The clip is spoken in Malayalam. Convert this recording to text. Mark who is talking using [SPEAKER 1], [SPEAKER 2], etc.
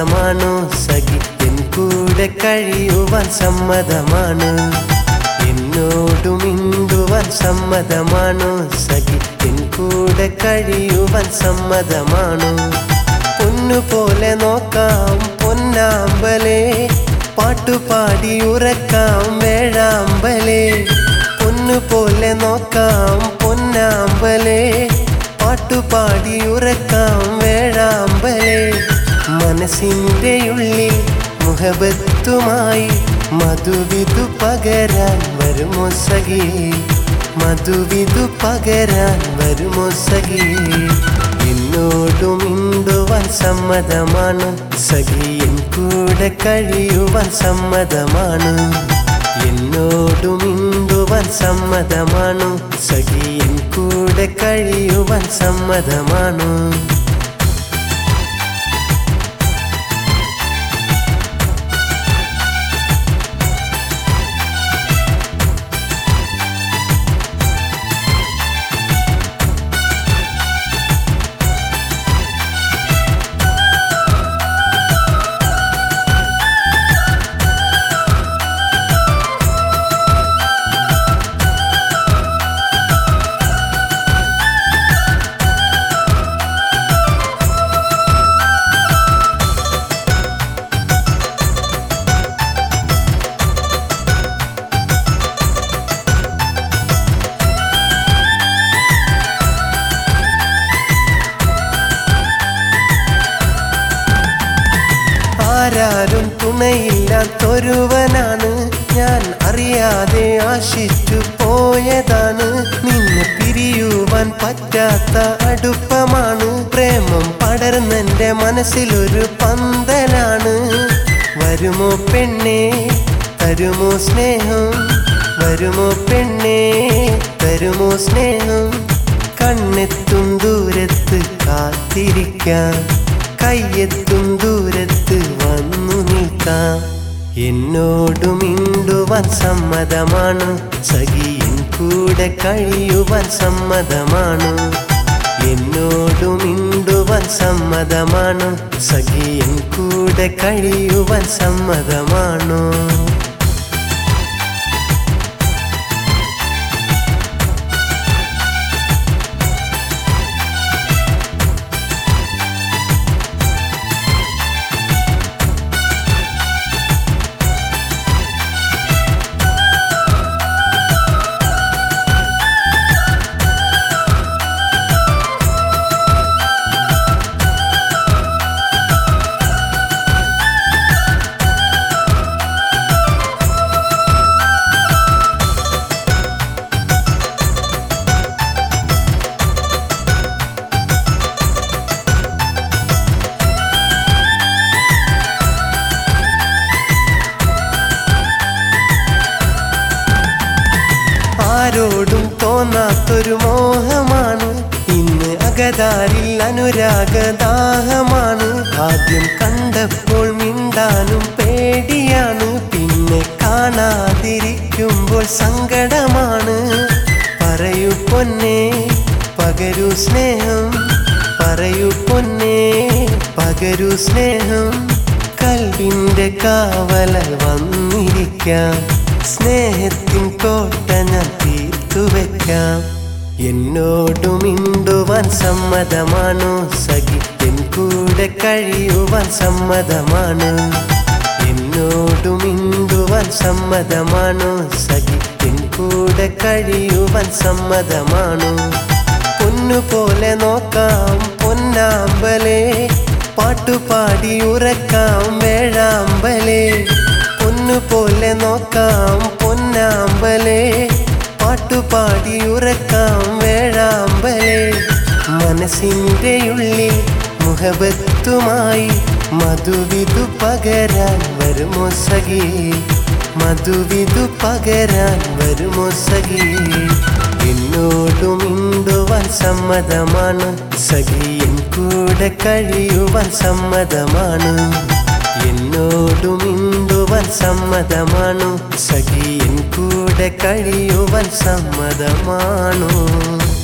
[SPEAKER 1] സമ്മതമാണു സഖി എൻ കൂടെ കഴിയുവാൻ സമ്മതമാണ് എന്നോടു മിണ്ടുവാൻ സമ്മതമാണു സഖി എൻ കൂടെ കഴിയുവാൻ സമ്മതമാണു പൊന്നുപോലെ നോക്കാം പൊന്നാമ്പലേ പാട്ടുപാടി ഉറക്കാം വേഴാമ്പലേ പൊന്നുപോലെ നോക്കാം പൊന്നാമ്പലേ പാട്ടുപാടി ഉറക്കാം വേഴാമ്പലേ മനസ്സിൻ്റെ ഉള്ളിൽ മുഹബത്തുമായി മധുവിധു പകരാൻ വരുമോ സഖി മധുവിധു പകരാൻ വരുമോ സഖി എന്നോടു മിണ്ടുവാൻ സമ്മതമാണ് സഖി എൻ കൂടെ കഴിയുവാൻ സമ്മതമാണ് എന്നോടു മിണ്ടുവാൻ സമ്മതമാണു സഖി എൻ കൂടെ കഴിയുവാൻ സമ്മതമാണു ആരാരും തുണയില്ലാത്തൊരുവനാണ് ഞാൻ അറിയാതെ ആശിച്ചു പോയതാണ് നിന്നെ പിരിയുവാൻ പറ്റാത്ത അടുപ്പമാണ് പ്രേമം പടർന്നെന്റെ മനസ്സിലൊരു പന്തലാണ് വരുമോ പെണ്ണേ തരുമോ സ്നേഹം വരുമോ പെണ്ണേ തരുമോ സ്നേഹം കണ്ണെത്തും ദൂരത്ത് കാത്തിരിക്കാം കയ്യെത്തും ദൂരത്ത് വന്നു നിൽക്കാം എന്നോടു മിണ്ടുവാൻ സമ്മതമാണ് സഖിയൻ കൂടെ കഴിയുവാൻ സമ്മതമാണ് എന്നോടു മിണ്ടുവാൻ സമ്മതമാണ് സഖിയൻ കൂടെ കഴിയുവാൻ സമ്മതമാണോ ആരോടും തോന്നാത്തൊരു മോഹമാണ് ഇന്ന് അകതാരിൽ അനുരാഗദാഹമാണ് ആദ്യം കണ്ടപ്പോൾ മിണ്ടാനും പേടിയാണ് പിന്നെ കാണാതിരിക്കുമ്പോൾ സങ്കടമാണ് പറയൂ പൊന്നേ പകരൂ സ്നേഹം പറയൂ പൊന്നേ പകരൂ സ്നേഹം കൽവിൻ്റെ കാവലാൽ വന്നിരിക്കാം സ്നേഹത്തിൻ കോട്ട ഞാൻ തീർത്തു വെക്കാം എന്നോടു മിണ്ടുവാൻ സമ്മതമാണു സഖി എൻ കൂടെ കഴിയുവാൻ സമ്മതമാണ് എന്നോടു മിണ്ടുവാൻ സമ്മതമാണു സഖി എൻ കൂടെ കഴിയുവാൻ സമ്മതമാണു പൊന്നുപോലെ നോക്കാം പൊന്നാമ്പലേ പാട്ടുപാടി ഉറക്കാം വേഴാമ്പലേ പൊന്നുപോലെ നോക്കാം പൊന്നാമ്പലേ പാട്ടുപാടി ഉറക്കാം വേഴാമ്പലേ മനസ്സിൻ്റെ ഉള്ളിൽ മുഹബത്തുമായി മധുവിധു പകരാൻ വരുമോ സഖി മധുവിധു പകരാൻ വരുമോ സഖി എന്നോടു മിണ്ടുവാൻ സമ്മതമാണ് സഖി എൻ കൂടെ കഴിയുവാൻ സമ്മതമാണ് എന്നോടു മിണ്ടുവാൻ സമ്മതമാണു സഖി എൻ കൂടെ കഴിയുവാൻ സമ്മതമാണു